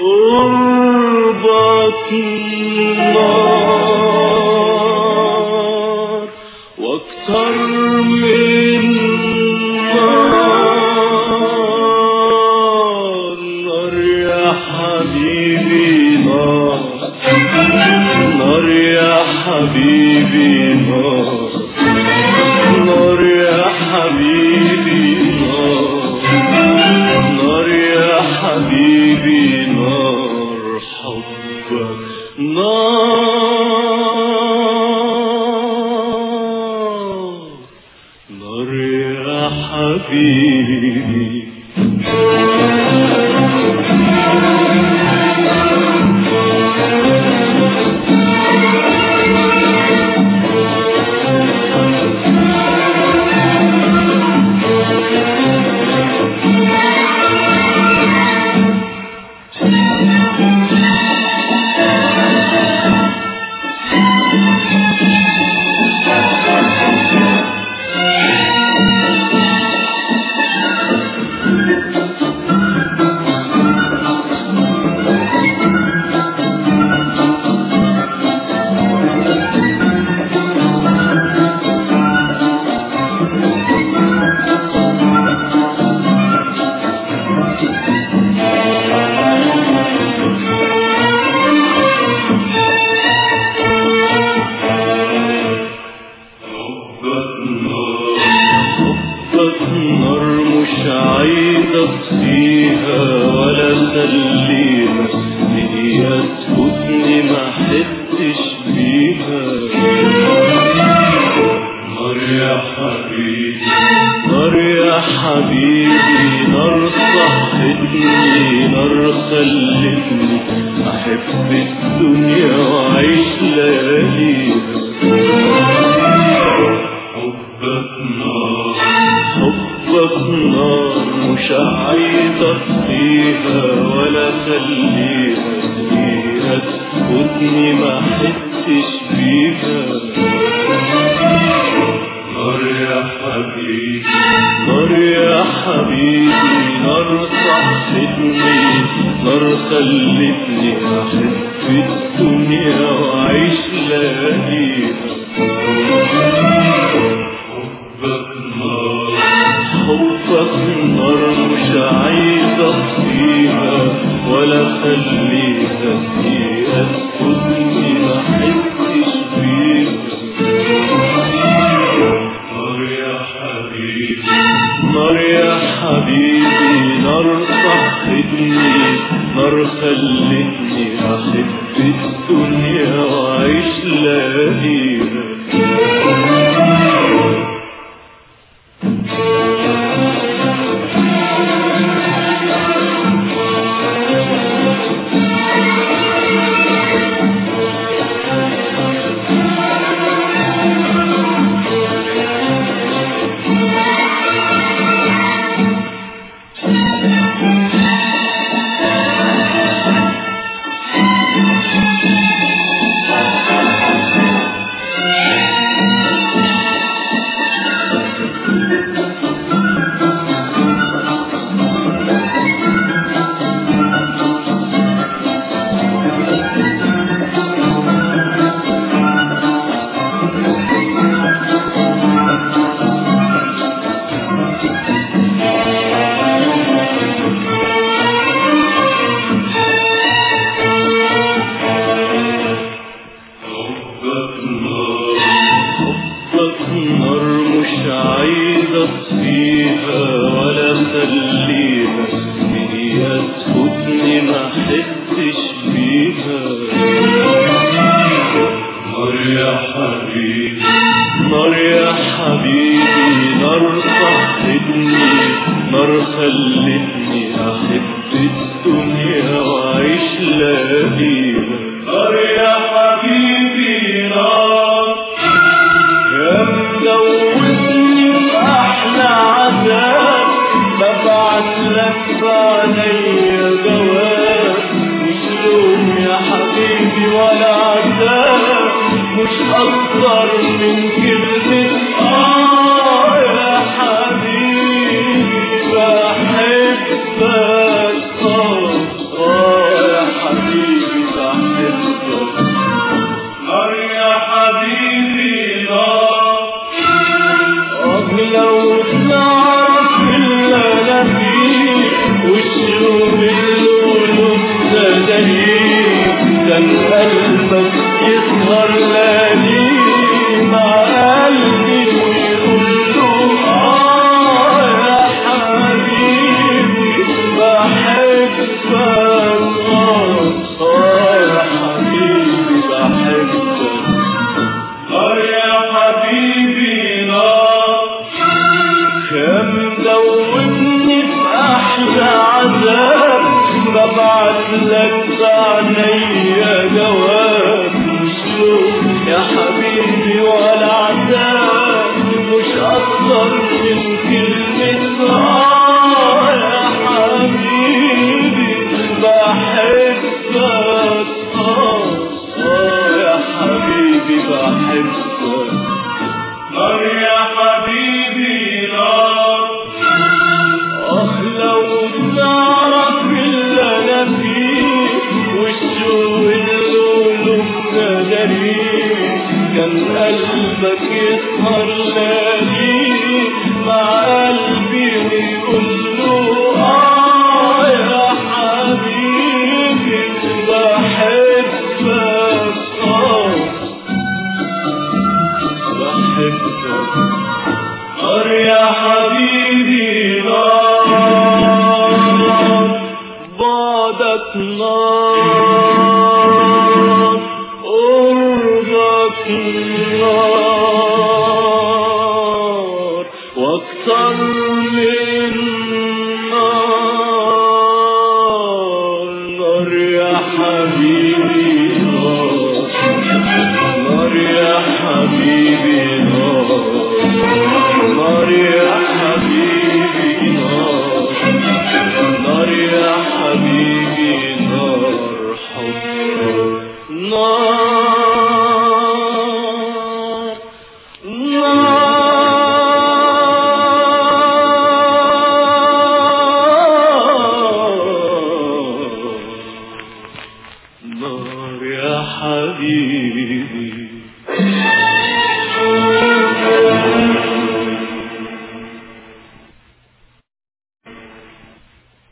قربك نار واكتر من نار نار يا حبيبي نار نار يا حبيبي نار نار يا حبيبي نار نار يا حبيبي نار حبك نار نار يا حبيبي حبك نار مش عايز اطفيها ولا خليها هي تفوتني ما حدش بيها نار يا حبيبي نار يا حبيبي نار صحتني نار خلتني احب الدنيا واعيش لياليها حبك نار حبك نار مش عايز اطفيها ولا خليها فيها تفوتني ما حدش بيها نار يا حبيبي نار يا حبيبي نار صحتني نار خلتني احب الدنيا واعيش لياليها حبك نار حبك نار مش عايز اطفيها ولا خليها فيها تفوتني ما حدش بيها نار يا حبيبي نار يا حبيبي نار صحتني نار خلتني احب الدنيا واعيش لياليها حبك نار حبك نار مش عايز اطفيها ولا خليها هي تفوتني ما حدش بيها نار يا حبيبي نار يا حبيبي نار صحتني نار خلتني احب الدنيا واعيش لياليها نار يا حبيبي نار يا مدوسني بأحلى عذاب ببعت لك بعينيا جواب مش لوم يا حبيبي ولا عذاب مش أكتر من كلمة آه يا حبيبي بحبك آه آه يا ابعت لك بعنيا جواب الشوق يا حبيبي ولا عتاب مش اكتر من كلمة اه يا حبيبي بحبك اه اه يا حبيبي بحبك نار يا حبيبي نار آه لو تعرف اللي أنا فيه والشوق اللي نادريه كان قلبك يسهر ليالي مع قلبي ويقول له آه يا حبيبي بحبك آه بحبك نار يا حبيبي نار بعدك نار قربك نار واكثر من نار نار يا حبيبي نار نار يا حبيبي نار نار يا حبيبي نار نار يا حبيبي نار حب نار نار نار يا حبيبي